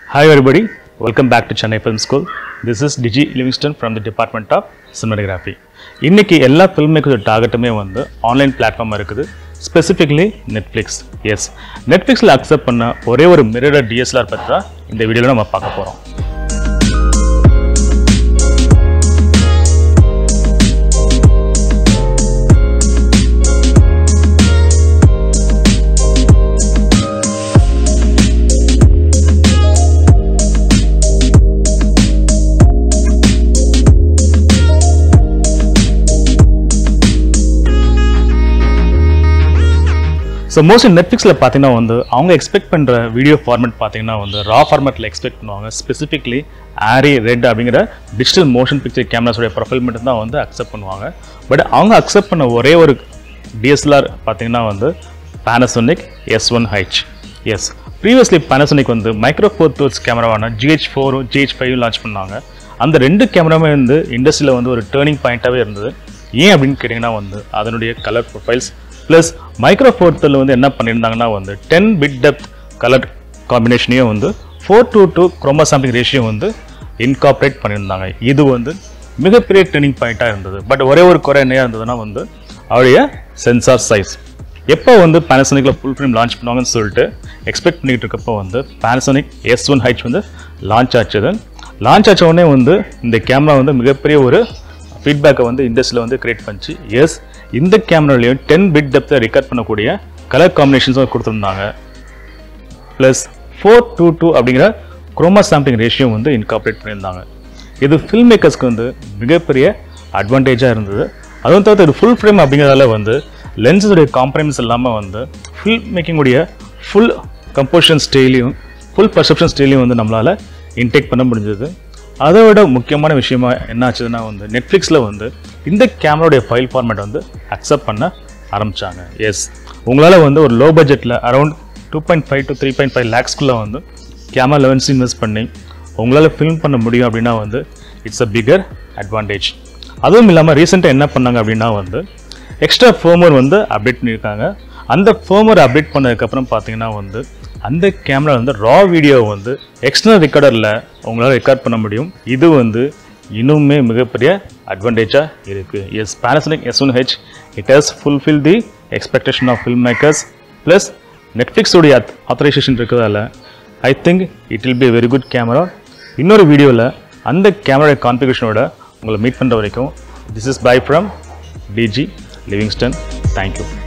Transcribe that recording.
Hi everybody, welcome back to Chennai Film School. This is Digi Livingston from the Department of Cinematography. இன்னைக்கு எல்லா film மேக்கரோட டார்கெட்டுமே வந்து online பிளாட்ஃபார்மாக இருக்குது specifically Netflix yes நெட்ஃப்ளிக்ஸில் accept பண்ண ஒரே ஒரு மிரர் டிஎஸ்எல்ஆர் பற்றி தான் இந்த வீடியோவில் நம்ம பார்க்க போகிறோம் ஸோ மோஸ்ட்லி நெட்ஃப்ளிக்ஸில் பார்த்தீங்கன்னா வந்து அவங்க எக்ஸ்பெக்ட் பண்ணுற வீடியோ ஃபார்மேட் பார்த்தீங்கன்னா வந்து ரா ஃபார்மேட்டில் எக்ஸ்பெக்ட் பண்ணுவாங்க ஸ்பெசிஃபிக்லி ஆரி ரெட் அப்படிங்கிற டிஜிட்டல் மோஷன் பிக்சர் கேமராஸோடைய ப்ரொஃபைல் மட்டும் தான் வந்து அக்செப்ட் பண்ணுவாங்க பட் அவங்க அக்செப்ட் பண்ண ஒரே ஒரு டிஎஸ்எல்ஆர் பார்த்தீங்கன்னா வந்து Panasonic S one H S previously Panasonic வந்து மைக்ரோ ஃபோர் டூர்ஸ் கேமராவான ஜிஹெச் ஃபோரும் ஜிஹெச் ஃபைவும் லான்ச் பண்ணாங்க அந்த ரெண்டு கேமராமே வந்து இண்டஸ்ட்ரியில் வந்து ஒரு டேர்னிங் பாயிண்ட்டாகவே இருந்தது ஏன் அப்படின்னு கேட்டிங்கன்னா வந்து அதனுடைய கலர் ப்ரொஃபைல்ஸ் ப்ளஸ் மைக்ரோ ஃபோர்த்தில் வந்து என்ன பண்ணியிருந்தாங்கன்னா வந்து டென் பிட் டெப்த் கலர் காம்பினேஷனையும் வந்து four two two chroma sampling ratio வந்து இன்கார்பரேட் பண்ணியிருந்தாங்க இது வந்து மிகப்பெரிய டேர்னிங் பாயிண்ட்டாக இருந்தது பட் ஒரே ஒரு குறை என்ன இருந்ததுன்னா வந்து அவருடைய சென்சார் சைஸ் எப்போ வந்து Panasonicல ஃபுல் ஃப்ரேம் லான்ச் பண்ணுவாங்கன்னு சொல்லிட்டு எக்ஸ்பெக்ட் பண்ணிட்டு இருக்கப்போ வந்து Panasonic எஸ் ஒன் ஹைச் வந்து லான்ச் ஆச்சது லான்ச் ஆச்ச உடனே வந்து இந்த கேமரா வந்து மிகப்பெரிய ஒரு ஃபீட்பேக்கை வந்து இண்டஸ்ட்ரியில் வந்து கிரியேட் பண்ணிச்சு எஸ் இந்த கேமராலையும் டென் பிட் டெப்த்தை ரெக்கார்ட் பண்ணக்கூடிய கலர் காம்பினேஷன்ஸும் கொடுத்துருந்தாங்க ப்ளஸ் ஃபோர் டூ டூ அப்படிங்கிற குரோமா சாம்பிளிங் ரேஷியோ வந்து இன்கார்பரேட் பண்ணியிருந்தாங்க இது ஃபில்ம் மேக்கர்ஸ்க்கு வந்து மிகப்பெரிய அட்வான்டேஜாக இருந்தது அதுவும் தவிர்த்து இது ஃபுல் ஃப்ரேம் அப்படிங்கிறதால வந்து லென்ஸுடைய காம்ப்ரமைஸ் இல்லாமல் வந்து ஃபில்ம் மேக்கிங்குடைய ஃபுல் கம்போஷன் ஸ்டைலையும் ஃபுல் பர்செப்ஷன் ஸ்டைலையும் வந்து நம்மளால் இன்டேக் பண்ண முடிஞ்சது அதை விட முக்கியமான விஷயமா என்ன ஆச்சுதுன்னா வந்து நெட்ஃப்ளிக்ஸில் வந்து இந்த கேமராவுடைய ஃபைல் ஃபார்மேட் வந்து அக்செப்ட் பண்ண ஆரம்பித்தாங்க எஸ் உங்களால் வந்து ஒரு லோ பட்ஜெட்டில் around two point five to three point five லேக்ஸ்க்குள்ளே வந்து கேமரா லெவன்ஸ் இன்வெஸ்ட் பண்ணி உங்களால் ஃபில்ம் பண்ண முடியும் அப்படின்னா வந்து இட்ஸ் அ பிகர் அட்வான்டேஜ் அதுவும் இல்லாமல் ரீசெண்டாக என்ன பண்ணாங்க அப்படின்னா வந்து எக்ஸ்ட்ரா ஃபோமர் வந்து அப்டேட் பண்ணியிருக்காங்க அந்த ஃபோமர் அப்டேட் பண்ணதுக்கப்புறம் பார்த்தீங்கன்னா வந்து அந்த கேமரா வந்து ரா வீடியோ வந்து எக்ஸ்டர்னல் ரெக்கார்டரில் உங்களால் ரெக்கார்ட் பண்ண முடியும் இது வந்து இன்னுமே மிகப்பெரிய அட்வான்டேஜாக இருக்குது yes Panasonic S one H it has fulfil the expectation of film makers plus நெட்ஃப்ளிக்ஸோடைய ஆத்தரைசேஷன் இருக்கிறதால I think it will be very good camera இன்னொரு வீடியோவில் அந்த கேமரா கான்ஃபிகரேஷனோட உங்களை மீட் பண்ணுற வரைக்கும் this is bye from DG Livingston thank you